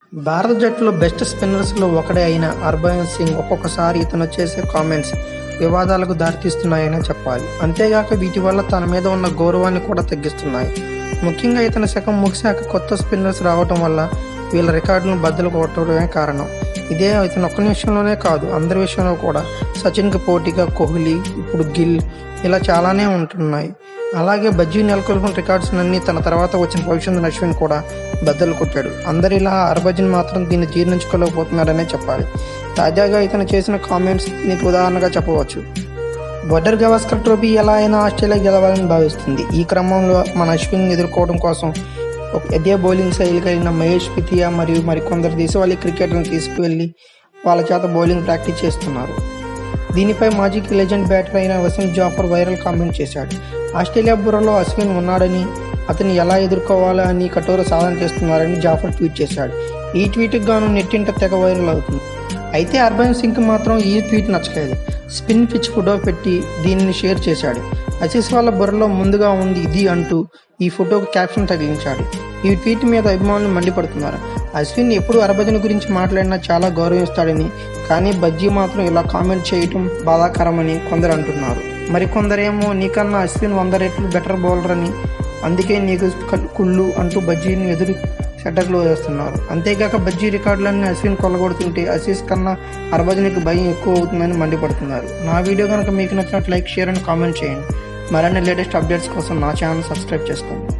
భారత జట్టులో బెస్ట్ స్పిన్నర్స్లో ఒకడే అయిన హర్భజన్ సింగ్ ఒక్కొక్కసారి ఇతను చేసే కామెంట్స్ వివాదాలకు దారితీస్తున్నాయనే చెప్పాలి అంతేగాక వీటి వల్ల తన మీద ఉన్న గౌరవాన్ని కూడా తగ్గిస్తున్నాయి ముఖ్యంగా ఇతని శకం ముగిశాక కొత్త స్పిన్నర్స్ రావటం వల్ల వీళ్ళ రికార్డులను బద్దలు కొట్టడమే కారణం ఇదే ఇతను ఒక్క విషయంలోనే కాదు అందరి విషయంలో కూడా సచిన్కి పోటీగా కోహ్లీ ఇప్పుడు గిల్ ఇలా చాలానే ఉంటున్నాయి అలాగే బజ్జీ నెలకొల్పిన రికార్డ్స్ అన్ని తన తర్వాత వచ్చిన రవిచంద్రన్ అశ్విన్ కూడా బద్దలు కొట్టాడు అందరిలా హర్భజన్ మాత్రం దీన్ని జీర్ణించుకోలేకపోతున్నాడనే చెప్పాలి తాజాగా ఇతను చేసిన కామెంట్స్ దీనికి ఉదాహరణగా చెప్పవచ్చు బొర్డర్ గవాస్కర్ ట్రోఫీ ఎలా అయినా ఆస్ట్రేలియా గెలవాలని భావిస్తుంది ఈ క్రమంలో మన అశ్విన్ ఎదుర్కోవడం కోసం ఒక అదే బౌలింగ్ శైలి కలిగిన మహేష్ పితియా మరియు మరికొందరు దేశవాళీ క్రికెటర్లను తీసుకువెళ్ళి వాళ్ళ చేత బౌలింగ్ ప్రాక్టీస్ చేస్తున్నారు దీనిపై మాజీ లెజెండ్ బ్యాటర్ అయిన వసీం జాఫర్ వైరల్ కామెంట్ చేశాడు ఆస్ట్రేలియా బుర్రలో అశ్విన్ ఉన్నాడని అతన్ని ఎలా ఎదుర్కోవాలా అని కఠోర సాధన చేస్తున్నారని జాఫర్ ట్వీట్ చేశాడు ఈ ట్వీట్కి గాను నెట్టింట తెగ వైరల్ అవుతుంది అయితే హర్భజన్ సింగ్ మాత్రం ఈ ట్వీట్ నచ్చలేదు స్పిన్ పిచ్ ఫోటో పెట్టి దీనిని షేర్ చేశాడు అసీస్ వాళ్ళ బుర్రలో ముందుగా ఉంది ఇది అంటూ ఈ ఫోటోకు క్యాప్షన్ తగిలించాడు ఈ ట్వీట్ మీద అభిమానులు మండిపడుతున్నారు అశ్విన్ ఎప్పుడు హర్భజన్ గురించి మాట్లాడినా చాలా గౌరవిస్తాడని కానీ బజ్జీ మాత్రం ఇలా కామెంట్ చేయటం బాధాకరమని కొందరు అంటున్నారు మరికొందరేమో నీకన్నా అశ్విన్ వంద రెట్లు బెటర్ బౌలర్ అని అందుకే నీకు కల్- కుళ్ళు అంటూ బజ్జీని ఎదురు షట్టర్లో వేస్తున్నారు అంతేకాక బజ్జీ రికార్డులన్నీ అశ్విన్ కొల్లగొడుతుంటే అసీస్ కన్నా హర్భజన్కి భయం ఎక్కువ అవుతుందని మండిపడుతున్నారు నా వీడియో కనుక మీకు నచ్చినట్లు లైక్ షేర్ అండ్ కామెంట్ చేయండి మరిన్ని లేటెస్ట్ అప్డేట్స్ కోసం నా ఛానల్ సబ్స్క్రైబ్ చేసుకోండి